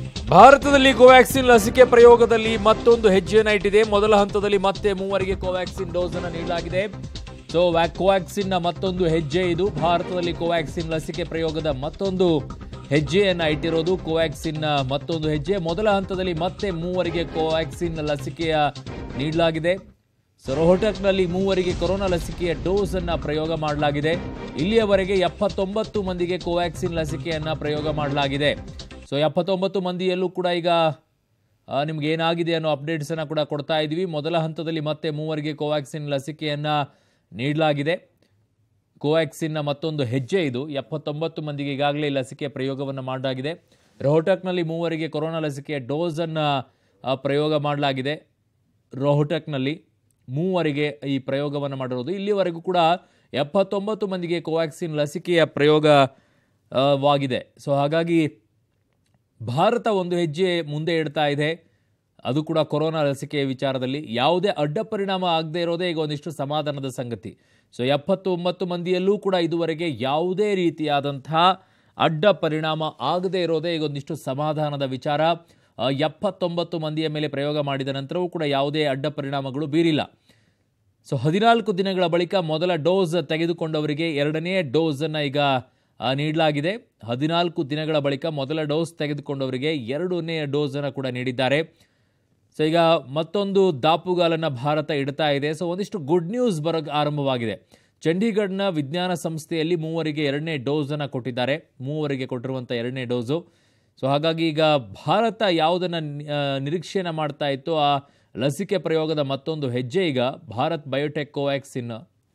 ಭಾರತದಲ್ಲಿ ಕೋವ್ಯಾಕ್ಸಿನ್ ಲಸಿಕೆ ಪ್ರಯೋಗದಲ್ಲಿ ಮತ್ತೊಂದು ಹೆಜ್ಜೆಯನ್ನು ಇಟ್ಟಿದೆ ಮೊದಲ ಹಂತದಲ್ಲಿ ಮತ್ತೆ ಮೂವರಿಗೆ ಕೋವ್ಯಾಕ್ಸಿನ್ ಡೋಸ್ ಅನ್ನು ನೀಡಲಾಗಿದೆ ಸೊ ಕೋವ್ಯಾಕ್ಸಿನ್ ನ ಮತ್ತೊಂದು ಹೆಜ್ಜೆ ಇದು ಭಾರತದಲ್ಲಿ ಕೋವ್ಯಾಕ್ಸಿನ್ ಲಸಿಕೆ ಪ್ರಯೋಗದ ಮತ್ತೊಂದು ಹೆಜ್ಜೆಯನ್ನ ಇಟ್ಟಿರೋದು ಕೋವ್ಯಾಕ್ಸಿನ್ ನ ಮತ್ತೊಂದು ಹೆಜ್ಜೆ ಮೊದಲ ಹಂತದಲ್ಲಿ ಮತ್ತೆ ಮೂವರಿಗೆ ಕೋವ್ಯಾಕ್ಸಿನ್ ಲಸಿಕೆಯ ನೀಡಲಾಗಿದೆ ಸೊ ರೋಹಟಕ್ನಲ್ಲಿ ಮೂವರಿಗೆ ಕೊರೋನಾ ಲಸಿಕೆಯ ಡೋಸ್ ಅನ್ನ ಪ್ರಯೋಗ ಮಾಡಲಾಗಿದೆ ಇಲ್ಲಿಯವರೆಗೆ ಎಪ್ಪತ್ತೊಂಬತ್ತು ಮಂದಿಗೆ ಕೋವ್ಯಾಕ್ಸಿನ್ ಲಸಿಕೆಯನ್ನ ಪ್ರಯೋಗ ಮಾಡಲಾಗಿದೆ ಸೊ ಎಪ್ಪತ್ತೊಂಬತ್ತು ಮಂದಿಯಲ್ಲೂ ಕೂಡ ಈಗ ಆ, ನಿಮ್ಗೆ ಏನಾಗಿದೆ ಅನ್ನೋ ಅಪ್ಡೇಟ್ಸ್ ಅನ್ನ ಕೂಡ ಕೊಡ್ತಾ ಇದ್ವಿ ಮೊದಲ ಹಂತದಲ್ಲಿ ಮತ್ತೆ ಮೂವರಿಗೆ ಕೋವ್ಯಾಕ್ಸಿನ್ ಲಸಿಕೆಯನ್ನ ನೀಡಲಾಗಿದೆ ಕೋವ್ಯಾಕ್ಸಿನ್ನ ಮತ್ತೊಂದು ಹೆಜ್ಜೆ ಇದು ಎಪ್ಪತ್ತೊಂಬತ್ತು ಮಂದಿಗೆ ಈಗಾಗಲೇ ಲಸಿಕೆ ಪ್ರಯೋಗವನ್ನು ಮಾಡಲಾಗಿದೆ ರೋಹಟಕ್ನಲ್ಲಿ ಮೂವರಿಗೆ ಕೊರೋನಾ ಲಸಿಕೆಯ ಡೋಸನ್ನು ಪ್ರಯೋಗ ಮಾಡಲಾಗಿದೆ ರೋಹಟಕ್ನಲ್ಲಿ ಮೂವರಿಗೆ ಈ ಪ್ರಯೋಗವನ್ನು ಮಾಡಿರೋದು ಇಲ್ಲಿವರೆಗೂ ಕೂಡ ಎಪ್ಪತ್ತೊಂಬತ್ತು ಮಂದಿಗೆ ಕೋವ್ಯಾಕ್ಸಿನ್ ಲಸಿಕೆಯ ಪ್ರಯೋಗವಾಗಿದೆ ಸೊ ಹಾಗಾಗಿ ಭಾರತ ಒಂದು ಹೆಜ್ಜೆ ಮುಂದೆ ಇಡ್ತಾ ಇದೆ ಅದು ಕೂಡ ಕೊರೋನಾ ಲಸಿಕೆಯ ವಿಚಾರದಲ್ಲಿ ಯಾವುದೇ ಅಡ್ಡ ಪರಿಣಾಮ ಆಗದೇ ಇರೋದೇ ಈಗ ಒಂದಿಷ್ಟು ಸಮಾಧಾನದ ಸಂಗತಿ ಸೊ ಎಪ್ಪತ್ತು ಒಂಬತ್ತು ಮಂದಿಯಲ್ಲೂ ಕೂಡ ಇದುವರೆಗೆ ಯಾವುದೇ ರೀತಿಯಾದಂತಹ ಅಡ್ಡ ಪರಿಣಾಮ ಆಗದೇ ಇರೋದೇ ಈಗ ಒಂದಿಷ್ಟು ಸಮಾಧಾನದ ವಿಚಾರ ಆ, ಎಪ್ಪತ್ತೊಂಬತ್ತು ಮಂದಿಯ ಮೇಲೆ ಪ್ರಯೋಗ ಮಾಡಿದ ನಂತರವೂ ಕೂಡ ಯಾವುದೇ ಅಡ್ಡ ಪರಿಣಾಮಗಳು ಬೀರಿಲ್ಲ ಸೊ ಹದಿನಾಲ್ಕು ದಿನಗಳ ಬಳಿಕ ಮೊದಲ ಡೋಸ್ ತೆಗೆದುಕೊಂಡವರಿಗೆ ಎರಡನೇ ಡೋಸನ್ನು ಈಗ ಆ, ನೀಡಲಾಗಿದೆ ಹದಿನಾಲ್ಕು ದಿನಗಳ ಬಳಿಕ ಮೊದಲ ಡೋಸ್ ತೆಗೆದುಕೊಂಡವರಿಗೆ ಎರಡನೇ ಡೋಸನ್ನು ಕೂಡ ನೀಡಿದ್ದಾರೆ ಸೊ ಈಗ ಮತ್ತೊಂದು ದಾಪುಗಾಲನ್ನು ಭಾರತ ಇಡ್ತಾ ಇದೆ ಸೊ ಒಂದಿಷ್ಟು ಗುಡ್ ನ್ಯೂಸ್ ಬರೋಕ್ಕೆ ಆರಂಭವಾಗಿದೆ ಚಂಡೀಗಢನ ವಿಜ್ಞಾನ ಸಂಸ್ಥೆಯಲ್ಲಿ ಮೂವರಿಗೆ ಎರಡನೇ ಡೋಸನ್ನು ಕೊಟ್ಟಿದ್ದಾರೆ ಮೂವರಿಗೆ ಕೊಟ್ಟಿರುವಂಥ ಎರಡನೇ ಡೋಸು ಸೊ ಹಾಗಾಗಿ ಈಗ ಭಾರತ ಯಾವುದನ್ನು ನಿರೀಕ್ಷೆಯನ್ನು ಮಾಡ್ತಾ ಇತ್ತು ಆ ಲಸಿಕೆ ಪ್ರಯೋಗದ ಮತ್ತೊಂದು ಹೆಜ್ಜೆ ಈಗ ಭಾರತ್ ಬಯೋಟೆಕ್ ಕೋವ್ಯಾಕ್ಸಿನ್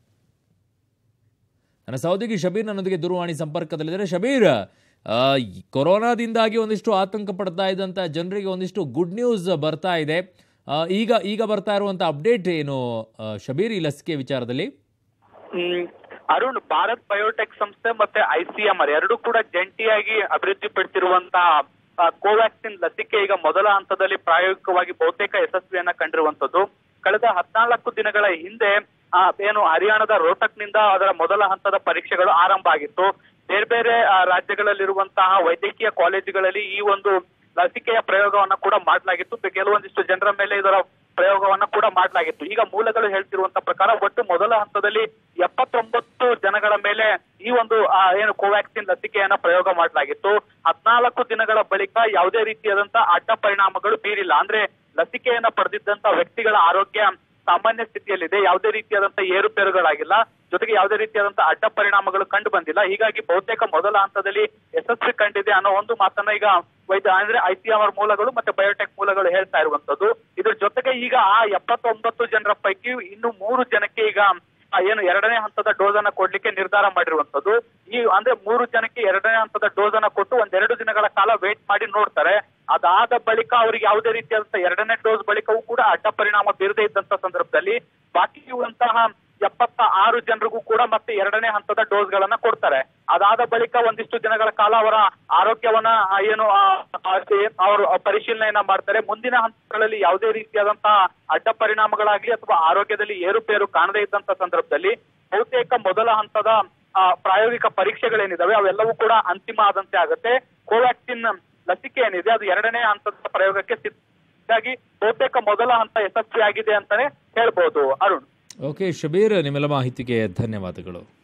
ನನ್ನ ಸಹೋದರಿ ಶಬೀರ್ ನನ್ನೊಂದಿಗೆ ದೂರವಾಣಿ ಸಂಪರ್ಕದಲ್ಲಿದ್ದಾರೆ ಶಬೀರ್ ಆ, ಈ ಕೊರೋನಾದಿಂದಾಗಿ ಒಂದಿಷ್ಟು ಆತಂಕ ಪಡ್ತಾ ಇದ್ದಂಥ ಜನರಿಗೆ ಒಂದಿಷ್ಟು ಗುಡ್ ನ್ಯೂಸ್ ಬರ್ತಾ ಇದೆ ಆ, ಈಗ ಈಗ ಬರ್ತಾ ಇರುವಂಥ ಅಪ್ಡೇಟ್ ಏನು ಆ, ಶಬೀರ್ ಈ ಲಸಿಕೆ ವಿಚಾರದಲ್ಲಿ ಹ್ಮ್. ಅರುಣ್ ಭಾರತ್ ಬಯೋಟೆಕ್ ಸಂಸ್ಥೆ ಮತ್ತೆ ಐಸಿಎಂಆರ್ ಎರಡು ಕೂಡ ಜಂಟಿಯಾಗಿ ಅಭಿವೃದ್ಧಿ ಪಡಿಸಿರುವಂತಹ ಆ, ಕೋವ್ಯಾಕ್ಸಿನ್ ಲಸಿಕೆ ಈಗ ಮೊದಲ ಹಂತದಲ್ಲಿ ಪ್ರಾಯೋಗಿಕವಾಗಿ ಬಹುತೇಕ ಯಶಸ್ವಿಯನ್ನ ಕಂಡಿರುವಂತದ್ದು ಕಳೆದ ಹದಿನಾಲ್ಕು ದಿನಗಳ ಹಿಂದೆ ಆ, ಏನು ಹರಿಯಾಣದ ರೋಹ್ಟಕ್ನಿಂದ ಅದರ ಮೊದಲ ಹಂತದ ಪರೀಕ್ಷೆಗಳು ಆರಂಭ ಆಗಿತ್ತು ಬೇರೆ ಬೇರೆ ಆ, ರಾಜ್ಯಗಳಲ್ಲಿರುವಂತಹ ವೈದ್ಯಕೀಯ ಕಾಲೇಜುಗಳಲ್ಲಿ ಈ ಒಂದು ಲಸಿಕೆಯ ಪ್ರಯೋಗವನ್ನ ಕೂಡ ಮಾಡಲಾಗಿತ್ತು ಕೆಲವೊಂದಿಷ್ಟು ಜನರ ಮೇಲೆ ಇದರ ಪ್ರಯೋಗವನ್ನ ಕೂಡ ಮಾಡಲಾಗಿತ್ತು ಈಗ ಮೂಲಗಳು ಹೇಳ್ತಿರುವಂತ ಪ್ರಕಾರ ಒಟ್ಟು ಮೊದಲ ಹಂತದಲ್ಲಿ ಎಪ್ಪತ್ತೊಂಬತ್ತು ಜನಗಳ ಮೇಲೆ ಈ ಒಂದು ಆ, ಏನು ಕೋವ್ಯಾಕ್ಸಿನ್ ಲಸಿಕೆಯನ್ನ ಪ್ರಯೋಗ ಮಾಡಲಾಗಿತ್ತು ಹದಿನಾಲ್ಕು ದಿನಗಳ ಬಳಿಕ ಯಾವುದೇ ರೀತಿಯಾದಂತ ಅಡ್ಡ ಪರಿಣಾಮಗಳು ಬೀರಿಲ್ಲ ಅಂದ್ರೆ ಲಸಿಕೆಯನ್ನ ಪಡೆದಿದ್ದಂತ ವ್ಯಕ್ತಿಗಳ ಆರೋಗ್ಯ ಸಾಮಾನ್ಯ ಸ್ಥಿತಿಯಲ್ಲಿದೆ ಯಾವುದೇ ರೀತಿಯಾದಂತ ಏರುಪೇರುಗಳಾಗಿಲ್ಲ ಜೊತೆಗೆ ಯಾವುದೇ ರೀತಿಯಾದಂತ ಅಡ್ಡ ಪರಿಣಾಮಗಳು ಕಂಡು ಬಂದಿಲ್ಲ ಹೀಗಾಗಿ ಬಹುತೇಕ ಮೊದಲ ಹಂತದಲ್ಲಿ ಯಶಸ್ವಿ ಕಂಡಿದೆ ಅನ್ನೋ ಒಂದು ಮಾತನ್ನ ಈಗ ವೈದ್ಯ ಅಂದ್ರೆ ಐಸಿಎಂಆರ್ ಮೂಲಗಳು ಮತ್ತೆ ಬಯೋಟೆಕ್ ಮೂಲಗಳು ಹೇಳ್ತಾ ಇರುವಂತದ್ದು ಇದ್ರ ಜೊತೆಗೆ ಈಗ ಆ ಎಪ್ಪತ್ತೊಂಬತ್ತು ಜನರ ಪೈಕಿ ಇನ್ನು ಮೂರು ಜನಕ್ಕೆ ಈಗ ಆ ಏನು ಎರಡನೇ ಹಂತದ ಡೋಸ್ ಅನ್ನ ಕೊಡ್ಲಿಕ್ಕೆ ನಿರ್ಧಾರ ಮಾಡಿರುವಂತದ್ದು ಈ ಅಂದ್ರೆ ಮೂರು ಜನಕ್ಕೆ ಎರಡನೇ ಹಂತದ ಡೋಸ್ ಅನ್ನ ಕೊಟ್ಟು ಒಂದೆರಡು ದಿನಗಳ ಕಾಲ ವೇಟ್ ಮಾಡಿ ನೋಡ್ತಾರೆ ಅದಾದ ಬಳಿಕ ಅವರಿಗೆ ಯಾವುದೇ ರೀತಿಯಾದಂತ ಎರಡನೇ ಡೋಸ್ ಬಳಿಕವೂ ಕೂಡ ಅಡ್ಡ ಪರಿಣಾಮ ಬೀರದೇ ಇದ್ದಂತ ಸಂದರ್ಭದಲ್ಲಿ ಬಾಕಿ ಇರುವಂತಹ ಎಪ್ಪತ್ತ ಆರು ಜನರಿಗೂ ಕೂಡ ಮತ್ತೆ ಎರಡನೇ ಹಂತದ ಡೋಸ್ ಗಳನ್ನ ಕೊಡ್ತಾರೆ ಅದಾದ ಬಳಿಕ ಒಂದಿಷ್ಟು ದಿನಗಳ ಕಾಲ ಅವರ ಆರೋಗ್ಯವನ್ನ ಆ, ಏನು ಆ, ಆ, ಏನ್ ಅವರು ಪರಿಶೀಲನೆಯನ್ನ ಮಾಡ್ತಾರೆ ಮುಂದಿನ ಹಂತಗಳಲ್ಲಿ ಯಾವುದೇ ರೀತಿಯಾದಂತಹ ಅಡ್ಡ ಪರಿಣಾಮಗಳಾಗ್ಲಿ ಅಥವಾ ಆರೋಗ್ಯದಲ್ಲಿ ಏರುಪೇರು ಕಾಣದೇ ಇದ್ದಂತ ಸಂದರ್ಭದಲ್ಲಿ ಬಹುತೇಕ ಮೊದಲ ಹಂತದ ಆ, ಪ್ರಾಯೋಗಿಕ ಪರೀಕ್ಷೆಗಳೇನಿದಾವೆ ಅವೆಲ್ಲವೂ ಕೂಡ ಅಂತಿಮ ಆದಂತೆ ಆಗುತ್ತೆ ಕೋವ್ಯಾಕ್ಸಿನ್ ಲಸಿಕೆ ಏನಿದೆ ಅದು ಎರಡನೇ ಹಂತದ ಪ್ರಯೋಗಕ್ಕೆ ಸಿದ್ಧ ಹೀಗಾಗಿ ಬಹುತೇಕ ಮೊದಲ ಹಂತ ಯಶಸ್ವಿಯಾಗಿದೆ ಅಂತಾನೆ ಹೇಳ್ಬೋದು ಅರುಣ್ ಓಕೆ ಶಬೀರ್ ನಿಮ್ಮೆಲ್ಲ ಮಾಹಿತಿಗೆ ಧನ್ಯವಾದಗಳು